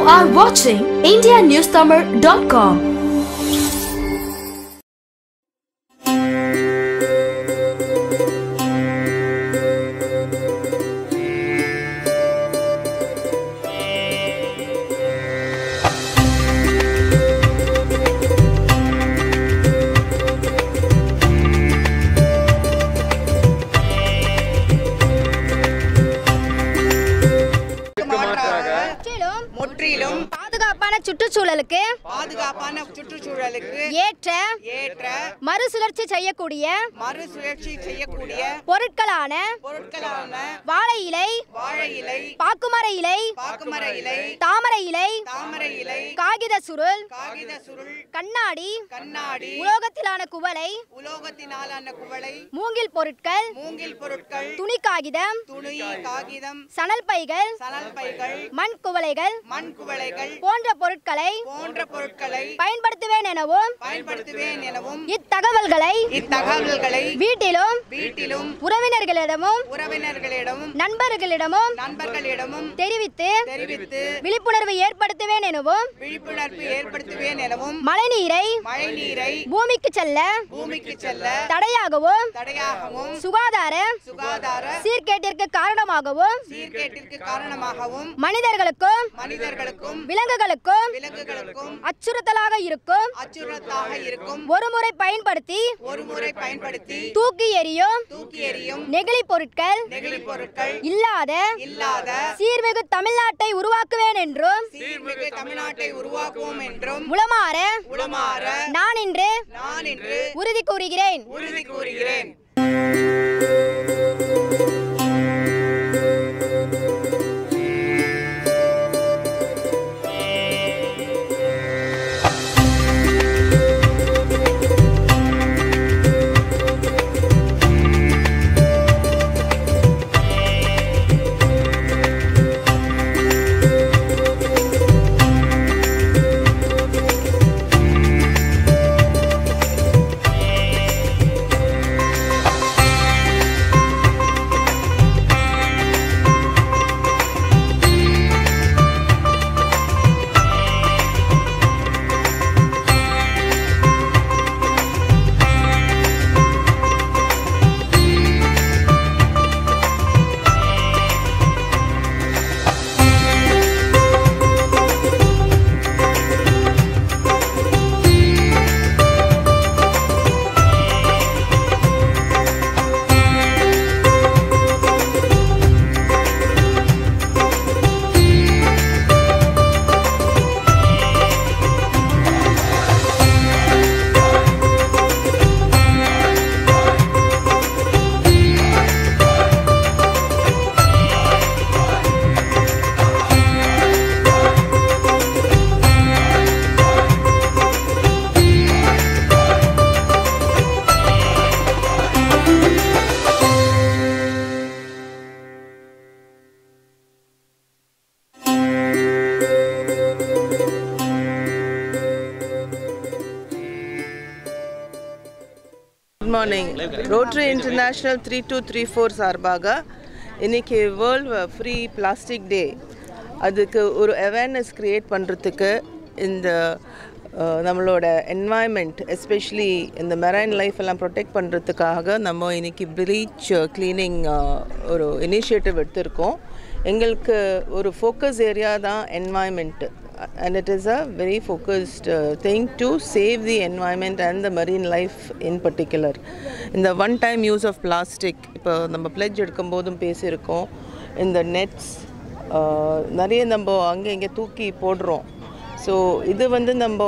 are watching IndiaNewsTamil.com. மாற்றாக முற்றிலும் முற்றிலும் பாதுகாப்பான சுற்றுச்சூழலுக்கு பாதுகாப்பான சுற்றுச்சூழலுக்கு ஏற்ற ஏற்ற மறுசுழற்சி செய்யக்கூடிய மறுசுழற்சி செய்யக்கூடிய பொருட்களான பொருட்களான வாழை இலை வாழை இலை பாக்குமர இலை பாக்குமர இலை தாமரை இலை தாமரை இலை காகித சுருள் காகித சுருள் கண்ணாடி கண்ணாடி உலோகத்திலான குவளை உலோகத்தினாலான குவளை மூங்கில் பொருட்கள் மூங்கில் பொருட்கள் துணி காகிதம் துணி காகிதம் சணல் பைகள் சணல் பைகள் மண் குவளைகள் மண் குவளைகள் போன்ற பொருட்களை போன்ற பொருட்களை பயன்படுத்துவேன் எனவும் பயன்படுத்துவேன் எனவும் இத்தகவல்களை இத்தகவல்களை வீட்டிலும் வீட்டிலும் உறவினர்களிடமும் உறவினர்களிடமும் நண்பர்களிடமும் நண்பர்களிடமும் தெரிவித்து தெரிவித்து விழிப்புணர்வு ஏற்படுத்துவேன் எனவும் விழிப்புணர்வு ஏற்படுத்துவேன் எனவும் மழைநீரை மழைநீரை பூமிக்கு செல்ல பூமிக்கு செல்ல தடையாகவும் தடையாகவும் சுகாதார சுகாதார சீர்கேட்டிற்கு காரணமாகவும் சீர்கேட்டிற்கு காரணமாகவும் மனிதர்களுக்கும் மனிதர்களுக்கும் விலங்குகளுக்கும் விலங்குகளுக்கும் அச்சுறுத்தலாக இருக்கும் அச்சுறுத்தாக இருக்கும் ஒருமுறை பயன்படுத்தி ஒரு முறை பயன்படுத்தி தூக்கி எறியும் தூக்கி எறியும் நெகிழி பொருட்கள் நெகிழி பொருட்கள் இல்லாத இல்லாத சீர்மிகு தமிழ்நாட்டை உருவாக்குவேன் என்றும் சீர்மிகு தமிழ்நாட்டை உருவாக்குவோம் என்றும் உளமாற உளமாற நான் இன்று நான் இன்று உறுதி கூறுகிறேன் உறுதி கூறுகிறேன் good morning Rotary international three two three four சார்பாக இன்னைக்கு வேர்ல்டு ஃப்ரீ பிளாஸ்டிக் டே அதுக்கு ஒரு அவேர்னஸ் க்ரியேட் பண்ணுறதுக்கு இந்த அஹ், நம்மளோட என்வாயன்மெண்ட் எஸ்பெஷலி இந்த மெரைன் லைஃப் எல்லாம் ப்ரொடெக்ட் பண்ணுறதுக்காக நம்ம இன்னைக்கு ப்ளீச் க்ளீனிங் ஒரு இனிஷியேட்டிவ் எடுத்திருக்கோம் எங்களுக்கு ஒரு ஃபோக்கஸ் ஏரியா தான் environment and it is a very focused uh, thing to save the environment and the marine life in particular. இந்த one time use of plastic இப்போ நம்ம பிளெட்ஜ் எடுக்கும்போதும் பேசியிருக்கோம் இந்த நெட்ஸ் நிறைய நம்ம அங்கே இங்கே தூக்கி போடுறோம் ஸோ இது வந்து நம்ம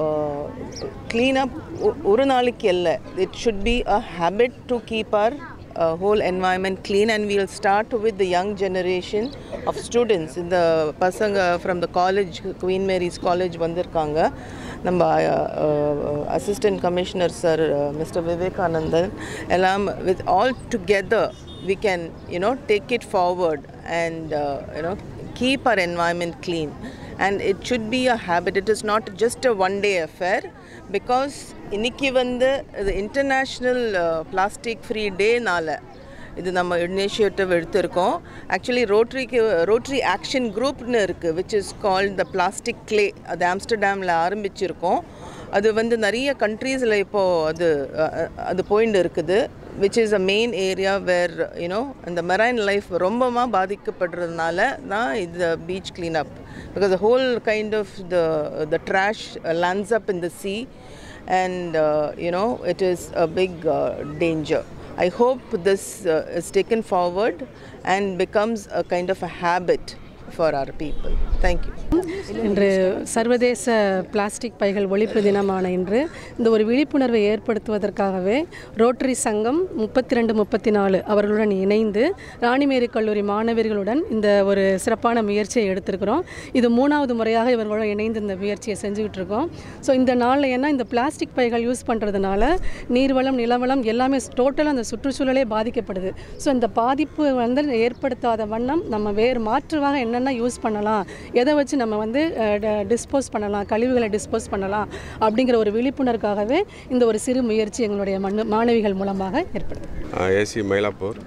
க்ளீனாக ஒரு நாளைக்கு இல்லை it should be a habit to keep our uh, whole environment clean and we'll start with the young generation of students in the பசங்க from the college queen mary's college வந்திருக்காங்க நம்ம assistant commissioner sir mister Vivekanandan எல்லாம் with all together we can you know take it forward and uh, you know keep our environment clean and it should be a habit it is not just a one day affair because இன்னைக்கு வந்து இது international plastic free டேனால இது நம்ம initiative எடுத்திருக்கோம் actually ரோட்ரிக்கு Rotary action குரூப்னு இருக்குது which is called the plastic clay அது ஆம்ஸ்டர்டாமில் ஆரம்பிச்சிருக்கோம் அது வந்து நிறைய கண்ட்ரீஸில் இப்போது அது அஹ், அது போயின்னு இருக்குது which is a main area where you know இந்த மெரைன் லைஃப் ரொம்பமாக பாதிக்கப்படுறதுனால தான் இது beach cleanup because the whole kind of the the trash uh, lands up in the sea and uh, you know it is a big uh, danger i hope this uh, is taken forward and becomes a kind of a habit for our people thank you இன்று சர்வதேச plastic பைகள் ஒழிப்பு தினமான இன்று இந்த ஒரு விழிப்புணர்வை ஏற்படுத்துவதற்காகவே rotary சங்கம் முப்பத்தி ரெண்டு முப்பத்தி நாலு அவர்களுடன் இணைந்து ராணிமேரி கல்லூரி மாணவர்களுடன் இந்த ஒரு சிறப்பான முயற்சியை எடுத்திருக்கிறோம் இது மூணாவது முறையாக இவர்களுடன் இணைந்து இந்த முயற்சியை செஞ்சுக்கிட்டு இருக்கோம் ஸோ இந்த நாளில் ஏன்னா இந்த பிளாஸ்டிக் பைகள் யூஸ் பண்ணுறதுனால நீர்வளம் நிலவளம் எல்லாமே டோட்டலாக அந்த சுற்றுச்சூழலே பாதிக்கப்படுது ஸோ இந்த பாதிப்பு வந்து ஏற்படுத்தாத வண்ணம் நம்ம வேறு மாற்றுவாக என்னென்ன யூஸ் பண்ணலாம் எதை வச்சு நம்ம வந்து டிஸ்போஸ் பண்ணலாம் கழிவுகளை டிஸ்போஸ் பண்ணலாம் அப்படிங்கிற ஒரு விழிப்புணர்வுக்காகவே இந்த ஒரு சிறு முயற்சி எங்களுடைய மண்ணு மாணவிகள் மூலமாக ஏற்படுது ஏசி மயிலாப்பூர்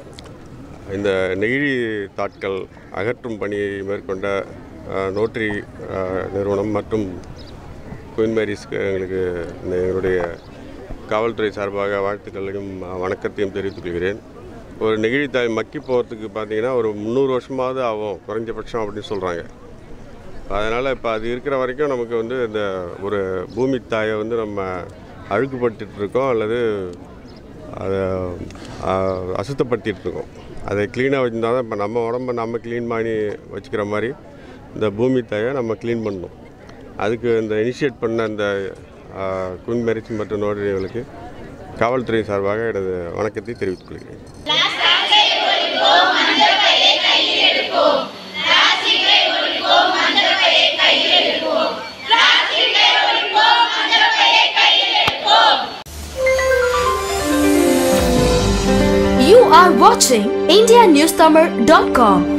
இந்த நெகிழி தாட்கள் அகற்றும் பணியை மேற்கொண்ட அஹ், நோட்டரி அஹ், நிறுவனம் மற்றும் குயின் மேரிஸ்க்கு எங்களுக்கு இந்த எங்களுடைய காவல்துறை சார்பாக வாழ்த்துக்களையும் அஹ், வணக்கத்தையும் தெரிவித்துக் கொள்கிறேன் ஒரு நெகிழி தாய் மக்கி போகிறதுக்கு பார்த்தீங்கன்னா ஒரு முந்நூறு வருஷமாவது ஆகும் குறைஞ்சபட்சம் அப்படின்னு சொல்கிறாங்க அதனால் இப்போ அது இருக்கிற வரைக்கும் நமக்கு வந்து இந்த ஒரு பூமி தாயை வந்து நம்ம அழுக்குப்படுத்திட்டு இருக்கோம் அல்லது அதை ஆஹ், அசுத்தப்படுத்திட்டு இருக்கோம் அதை க்ளீனாக வச்சுருந்தா தான் இப்போ நம்ம உடம்ப நம்ம க்ளீன் பண்ணி வச்சுக்கிற மாதிரி இந்த பூமி தாயை நம்ம க்ளீன் பண்ணணும் அதுக்கு இந்த இனிஷியேட் பண்ண இந்த குயின் மேரிச் மற்றும் நோடரிகளுக்கு காவல்துறை சார்பாக எனது வணக்கத்தை தெரிவித்துக் கொள்கிறேன் You are watching IndiaNewsTamil.com.